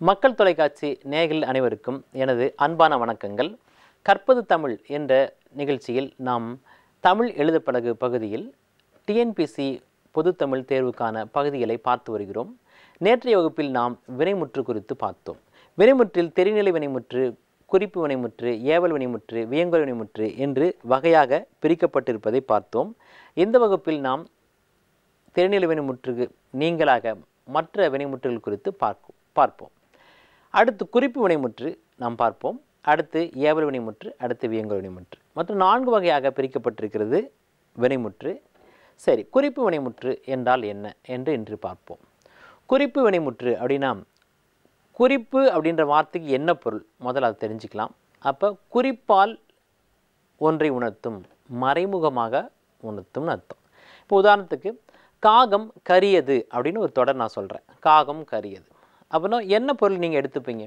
மக்கள் தொலைக்காட்சி நேயர்கள் அனைவருக்கும் எனது அன்பான வணக்கங்கள் கற்பது தமிழ் என்ற நிகழ்ச்சியில் நாம் தமிழ் எழுதப்பழகு பகுதியில் டிஎன்பிசி பொதுத்தமிழ் தேர்வுக்கான பகுதிகளை பார்த்து வருகிறோம் நேற்றைய வகுப்பில் நாம் வினைமுற்று குறித்து பார்த்தோம் வினைமுற்றில் தெரிநிலை வினைமுற்று குறிப்பு வினைமுற்று ஏவல் வினைமுற்று வியங்கோல் வினைமுற்று என்று வகையாக பிரிக்கப்பட்டிருப்பதை பார்த்தோம் இந்த வகுப்பில் நாம் தெரிநிலை வினைமுற்றுக்கு நீங்களாக மற்ற வினைமுற்றுகள் குறித்து பார்க்கும் பார்ப்போம் அடுத்து குறிப்பு வினைமுற்று நாம் பார்ப்போம் அடுத்து ஏவல் வினைமுற்று அடுத்து வியங்கோல் வினைமுற்று மற்றும் நான்கு வகையாக பிரிக்கப்பட்டிருக்கிறது வினைமுற்று சரி குறிப்பு வினைமுற்று என்றால் என்ன என்று இன்று பார்ப்போம் குறிப்பு வினைமுற்று அப்படின்னா குறிப்பு அப்படின்ற வார்த்தைக்கு என்ன பொருள் முதல்ல அதை தெரிஞ்சுக்கலாம் அப்போ குறிப்பால் ஒன்றை உணர்த்தும் மறைமுகமாக உணர்த்தும்னு அர்த்தம் இப்போ உதாரணத்துக்கு காகம் கரியது அப்படின்னு ஒரு தொடர் நான் சொல்கிறேன் காகம் கரியது அப்படின்னா என்ன பொருள் நீங்கள் எடுத்துப்பீங்க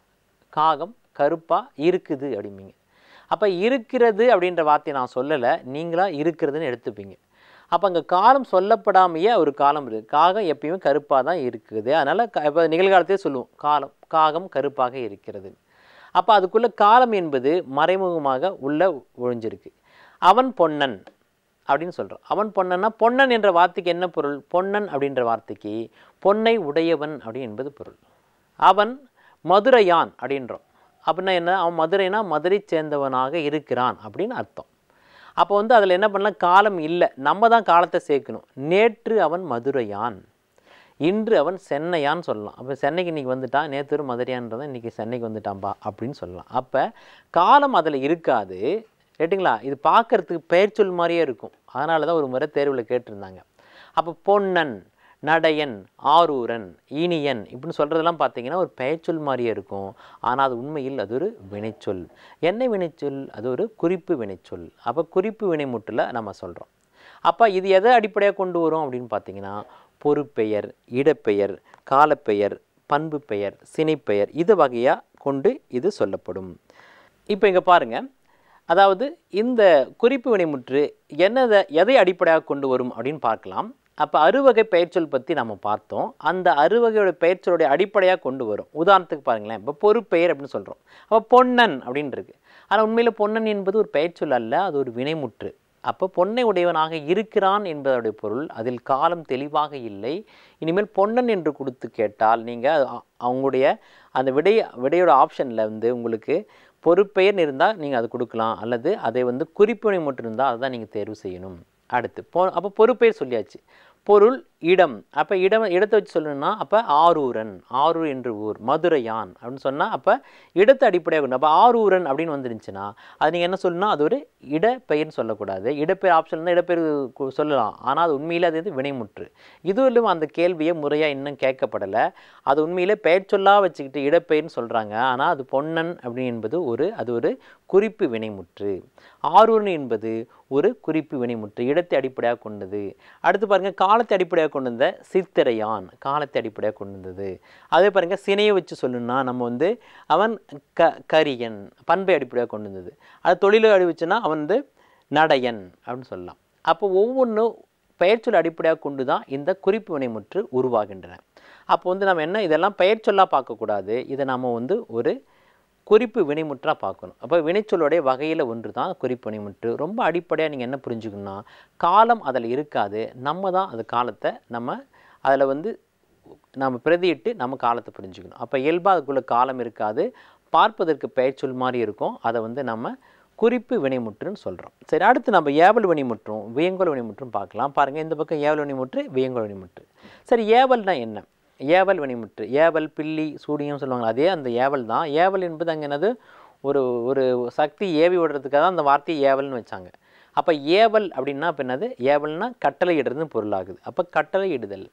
காகம் கருப்பாக இருக்குது அப்படிம்பீங்க அப்போ இருக்கிறது அப்படின்ற வார்த்தையை நான் சொல்லலை நீங்களாக இருக்கிறதுன்னு எடுத்துப்பீங்க அப்போ அங்கே காலம் சொல்லப்படாமையே ஒரு காலம் இருக்குது காகம் எப்பயுமே கருப்பாக தான் இருக்குது அதனால் க இப்போ நிகழ்காலத்தையே சொல்லுவோம் காலம் காகம் கருப்பாக இருக்கிறது அப்போ அதுக்குள்ள காலம் என்பது மறைமுகமாக உள்ள ஒழிஞ்சிருக்கு அவன் பொன்னன் அப்படின்னு சொல்கிறோம் அவன் பொன்னன்னா பொன்னன் என்ற வார்த்தைக்கு என்ன பொருள் பொன்னன் அப்படின்ற வார்த்தைக்கு பொன்னை உடையவன் அப்படி என்பது பொருள் அவன் மதுரையான் அப்படின்றோம் அப்படின்னா என்ன அவன் மதுரைனா மதுரை சேர்ந்தவனாக இருக்கிறான் அப்படின்னு அர்த்தம் அப்போ வந்து அதில் என்ன பண்ணலாம் காலம் இல்லை நம்ம தான் காலத்தை சேர்க்கணும் நேற்று அவன் மதுரையான் இன்று அவன் சென்னையான்னு சொல்லலாம் அப்போ சென்னைக்கு இன்றைக்கி வந்துட்டான் நேற்று ஒரு மதுரையான்றதான் இன்றைக்கி சென்னைக்கு வந்துட்டான்பா அப்படின்னு சொல்லலாம் அப்போ காலம் அதில் இருக்காது ரைட்டுங்களா இது பார்க்கறதுக்கு பெயர் சொல் மாதிரியே இருக்கும் அதனால தான் ஒரு முறை தேர்வில் கேட்டிருந்தாங்க அப்போ பொன்னன் நடையன் ஆரூரன் இனியன் இப்படின்னு சொல்கிறதெல்லாம் பார்த்தீங்கன்னா ஒரு பெயர்ச்சொல் மாதிரியே இருக்கும் ஆனால் அது உண்மையில் அது ஒரு வினைச்சொல் என்ன வினைச்சொல் அது ஒரு குறிப்பு வினைச்சொல் அப்போ குறிப்பு வினைமுட்டில் நம்ம சொல்கிறோம் அப்போ இது எதை அடிப்படையாக கொண்டு வரும் அப்படின்னு பார்த்தீங்கன்னா பொறுப்பெயர் இடப்பெயர் காலப்பெயர் பண்பு பெயர் சினைப்பெயர் இது வகையாக கொண்டு இது சொல்லப்படும் இப்போ இங்கே பாருங்கள் அதாவது இந்த குறிப்பு வினைமுற்று என்னதை எதை அடிப்படையாக கொண்டு வரும் அப்படின்னு பார்க்கலாம் அப்போ அறுவகை பெயர்ச்சொல் பற்றி நம்ம பார்த்தோம் அந்த அறுவகையோட பெயர்ச்சொலுடைய அடிப்படையாக கொண்டு வரும் உதாரணத்துக்கு பாருங்களேன் இப்போ பொறுப்பெயர் அப்படின்னு சொல்கிறோம் அப்போ பொன்னன் அப்படின்னு இருக்கு ஆனால் உண்மையில் பொன்னன் என்பது ஒரு பெயர்ச்சொல் அல்ல அது ஒரு வினைமுற்று அப்போ பொன்னை உடையவனாக இருக்கிறான் என்பதோடைய பொருள் அதில் காலம் தெளிவாக இல்லை இனிமேல் பொன்னன் என்று கொடுத்து கேட்டால் நீங்கள் அவங்களுடைய அந்த விடை விடையோட ஆப்ஷனில் வந்து உங்களுக்கு பொறுப்பெயர்னு இருந்தால் நீங்கள் அது கொடுக்கலாம் அல்லது அதை வந்து குறிப்பினை மட்டும் இருந்தால் அதை தான் நீங்கள் தேர்வு செய்யணும் அடுத்து பொ அப்போ பொறுப்பெயர் சொல்லியாச்சு பொருள் இடம் அப்போ இடம் இடத்தை வச்சு சொல்லணும்னா அப்போ ஆரூரன் ஆரூர் என்று ஊர் மதுரையான் அப்படின்னு சொன்னால் அப்போ இடத்தை அடிப்படையாக கொண்டு அப்போ ஆரூரன் அப்படின்னு வந்துருந்துச்சுன்னா அது நீங்கள் என்ன சொல்லணும்னா அது ஒரு இடப்பெயர்னு சொல்லக்கூடாது இடப்பெயர் ஆப்ஷன் தான் இடப்பெயர் கு- சொல்லலாம் ஆனால் அது உண்மையில் அது வந்து வினைமுற்று இதுவிலும் அந்த கேள்வியை முறையாக இன்னும் கேட்கப்படலை அது உண்மையிலே பெயர் சொல்லாக வச்சுக்கிட்டு இடப்பெயர்னு சொல்கிறாங்க ஆனால் அது பொன்னன் அப்படின்னு என்பது ஒரு அது ஒரு குறிப்பு வினைமுற்று ஆரூரன் என்பது ஒரு குறிப்பு வினைமுற்று இடத்தை அடிப்படையாக கொண்டது அடுத்து பாருங்க காலத்தை அடிப்படையாக கொண்டு வந்த சித்திரையான் காலத்தை அடிப்படையாக கொண்டு வந்தது அதே பாருங்க சினையை வச்சு சொல்லணும்னா நம்ம வந்து அவன் க கரியன் பண்பை அடிப்படையாக கொண்டு வந்தது அது தொழிலை அடி வச்சுன்னா அவன் வந்து நடையன் அப்படின்னு சொல்லலாம் அப்போ ஒவ்வொன்றும் பெயர்ச்சொல் அடிப்படையாக கொண்டு தான் இந்த குறிப்பு வினைமுற்று உருவாகின்றன அப்போ வந்து நம்ம என்ன இதெல்லாம் பெயர்ச்சொல்லாக பார்க்கக்கூடாது இதை நம்ம வந்து ஒரு குறிப்பு வினைமுற்றாக பார்க்கணும் அப்போ வினைச்சொல்லுடைய வகையில் ஒன்று தான் குறிப்பு வினைமுற்று ரொம்ப அடிப்படையாக நீங்கள் என்ன புரிஞ்சுக்கணும்னா காலம் அதில் இருக்காது நம்ம தான் அது காலத்தை நம்ம அதில் வந்து நம்ம பிரதியிட்டு நம்ம காலத்தை புரிஞ்சுக்கணும் அப்போ இயல்பாக அதுக்குள்ள காலம் இருக்காது பார்ப்பதற்கு பெயர்ச்சொல் மாதிரி இருக்கும் அதை வந்து நம்ம குறிப்பு வினைமுற்றுன்னு சொல்கிறோம் சரி அடுத்து நம்ம ஏவல் வினைமுற்றும் வியங்கோல் வினைமுற்றும் பார்க்கலாம் பாருங்கள் இந்த பக்கம் ஏவல் வினைமுற்று வியங்கோல் வினைமுற்று சரி ஏவல்னா என்ன ஏவல் வினைமுற்று ஏவல் பில்லி சூடியம் சொல்லுவாங்க அதே அந்த ஏவல் தான் ஏவல் என்பது அங்கே என்னது ஒரு ஒரு சக்தி ஏவி விடுறதுக்காக தான் அந்த வார்த்தையை ஏவல்னு வச்சாங்க அப்போ ஏவல் அப்படின்னா இப்போ என்னது ஏவல்னா கட்டளை இடுறதுன்னு பொருளாகுது அப்போ கட்டளை இடுதல்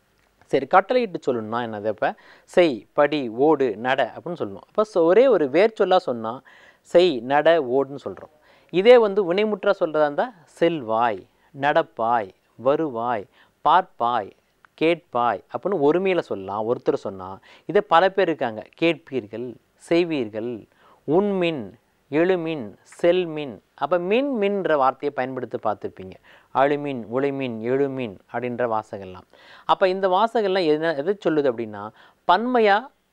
சரி கட்டளையிட்டு சொல்லணும்னா என்னது அப்போ செய் படி ஓடு நட அப்படின்னு சொல்லணும் அப்போ சொ- ஒரே ஒரு வேர்ச்சொல்லாக சொன்னால் செய் நட ஓடுன்னு சொல்கிறோம் இதே வந்து வினைமுற்றா சொல்கிறதா இருந்தால் செல்வாய் நடப்பாய் வருவாய் பார்ப்பாய் கேட்பாய் அப்படின்னு ஒருமையில் சொல்லலாம் ஒருத்தர் சொன்னால் இதே பல பேர் இருக்காங்க கேட்பீர்கள் செய்வீர்கள் உண்மின் எழுமின் செல்மின் அப்போ மின் மின்ற வார்த்தையை பயன்படுத்தி பார்த்துருப்பீங்க அழுமின் ஒளிமின் எழுமின் அப்படின்ற வாசகம்லாம் அப்போ இந்த வாசகம்லாம் எது எதை சொல்லுது அப்படின்னா பன்மையாக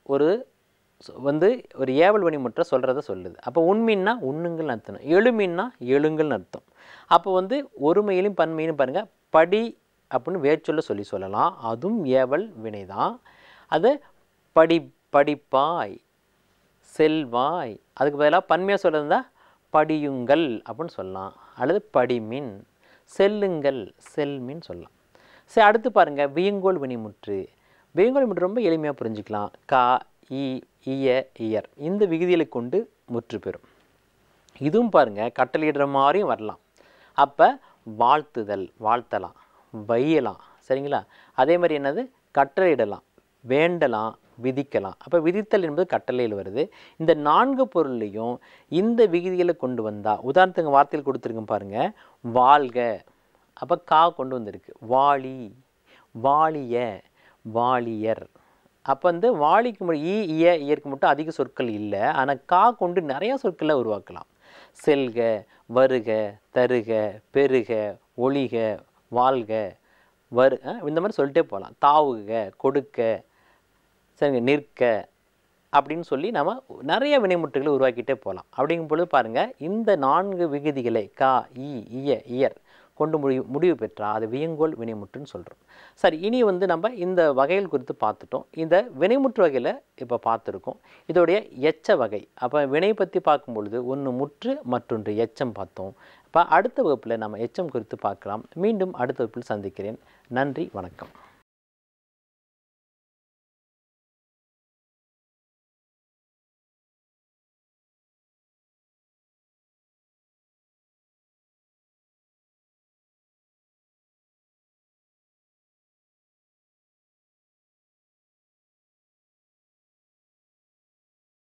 ஒரு சொ- வந்து ஒரு ஏவல் வினைமுற்றை சொல்கிறத சொல்லுது அப்போ உண்மீன்னா உண்ணுங்கள்னு அர்த்தம் எழுமீன்னா எழுங்கள்னு அர்த்தம் அப்போ வந்து ஒருமையிலும் பன்மையிலும் பாருங்கள் படி அப்படின்னு வேர்ச்சொல்ல சொல்லி சொல்லலாம் அதுவும் ஏவல் வினை தான் அது படி படிப்பாய் செல்வாய் அதுக்கு பதிலாக பன்மையாக சொல்கிறதா படியுங்கள் அப்படின்னு சொல்லலாம் அல்லது படிமின் செல்லுங்கள் செல்மின் சொல்லலாம் சரி அடுத்து பாருங்கள் வியங்கோல் வினைமுற்று வியங்கோல் வினைமுற்று ரொம்ப எளிமையாக புரிஞ்சுக்கலாம் கா இ இய இயர் இந்த விகுதிகளை கொண்டு முற்று பெறும் இதுவும் பாருங்க கட்டளையிடுற மாதிரியும் வரலாம் அப்போ வாழ்த்துதல் வாழ்த்தலாம் வையலாம் சரிங்களா அதே மாதிரி என்னது கட்டளையிடலாம் வேண்டலாம் விதிக்கலாம் அப்போ விதித்தல் என்பது கட்டளையில் வருது இந்த நான்கு பொருளையும் இந்த விகுதிகளை கொண்டு வந்தா உதாரணத்துக்கு வார்த்தையில் கொடுத்துருக்கேன் பாருங்க வாழ்க அப்போ கா கொண்டு வந்திருக்கு வாளி வாளிய வாளியர் அப்போ வந்து வாளிக்கு முடி ஈ இய இயற்கு மட்டும் அதிக சொற்கள் இல்லை ஆனால் கா கொண்டு நிறைய சொற்களை உருவாக்கலாம் செல்க வருக தருக பெருக ஒளிக வாழ்க வரு அஹ் இந்த மாதிரி சொல்லிட்டே போகலாம் தாவுக கொடுக்க சரிங்க நிற்க அப்படின்னு சொல்லி நம்ம நிறைய வினைமுற்றுகளை உருவாக்கிட்டே போகலாம் அப்படிங்கும் பொழுது பாருங்கள் இந்த நான்கு விகுதிகளை கா இ இய இயர் கொண்டு முடிவு முடிவு பெற்றா அது வியங்கோல் வினைமுற்றுன்னு சொல்கிறோம் சரி இனி வந்து நம்ம இந்த வகைகள் குறித்து பார்த்துட்டோம் இந்த வினைமுற்று வகையில் இப்போ பார்த்துருக்கோம் இதோடைய எச்ச வகை அப்போ வினை பற்றி பார்க்கும் பொழுது ஒன்று முற்று மற்றொன்று எச்சம் பார்த்தோம் இப்போ அடுத்த வகுப்பில் நம்ம எச்சம் குறித்து பார்க்கலாம் மீண்டும் அடுத்த வகுப்பில் சந்திக்கிறேன் நன்றி வணக்கம்